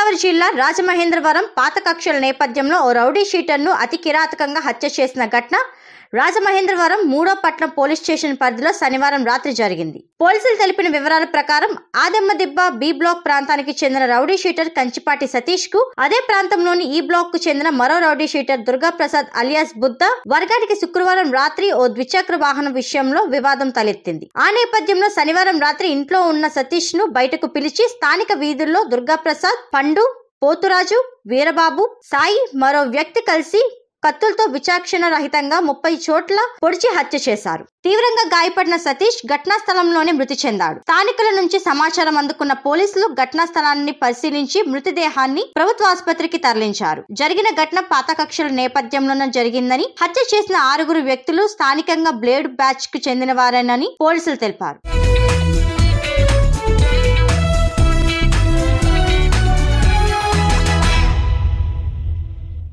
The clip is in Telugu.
తూర్పుగోదావరి జిల్లా రాజమహేంద్రవరం పాత కక్షల నేపథ్యంలో ఓ రౌడీ షీటర్ను అతి కిరాతకంగా హత్య చేసిన ఘటన రాజమహేంద్రవరం మూడో పట్నం పోలీస్ స్టేషన్ పరిధిలో శనివారం రాత్రి జరిగింది పోలీసులు తెలిపిన వివరాల ప్రకారం ఆదెమ్మదిబ్బ బి బ్లాక్ ప్రాంతానికి చెందిన రౌడీ షీటర్ కంచిపాటి సతీష్ కు అదే ప్రాంతంలోని ఈ బ్లాక్ కు చెందిన మరో rowdy sheeter Durga Prasad alias Buddha వర్గానికి శుక్రవారం రాత్రి ఓ ద్విచక్ర వాహనం విషయంలో వివాదం తలెత్తింది ఆ నేపథ్యంలో శనివారం రాత్రి ఇంట్లో ఉన్న సతీష్ ను బయటకు పిలిచి స్థానిక వీధుల్లో దుర్గా ప్రసాద్ పండు పోతురాజు వీరబాబు సాయి మరో వ్యక్తి కలిసి కత్తులతో విచక్షణ రహితంగా ముప్పై చోట్ల పొడిచి హత్య చేశారు తీవ్రంగా గాయపడిన సతీష్ ఘటనా స్థలంలోనే మృతి చెందాడు స్థానికుల నుంచి సమాచారం అందుకున్న పోలీసులు ఘటనా స్థలాన్ని పరిశీలించి మృతదేహాన్ని ప్రభుత్వ ఆసుపత్రికి తరలించారు జరిగిన ఘటన పాత కక్షల నేపథ్యంలోనే జరిగిందని హత్య చేసిన ఆరుగురు వ్యక్తులు స్థానికంగా బ్లేడ్ బ్యాచ్ కు చెందిన వారేనని పోలీసులు తెలిపారు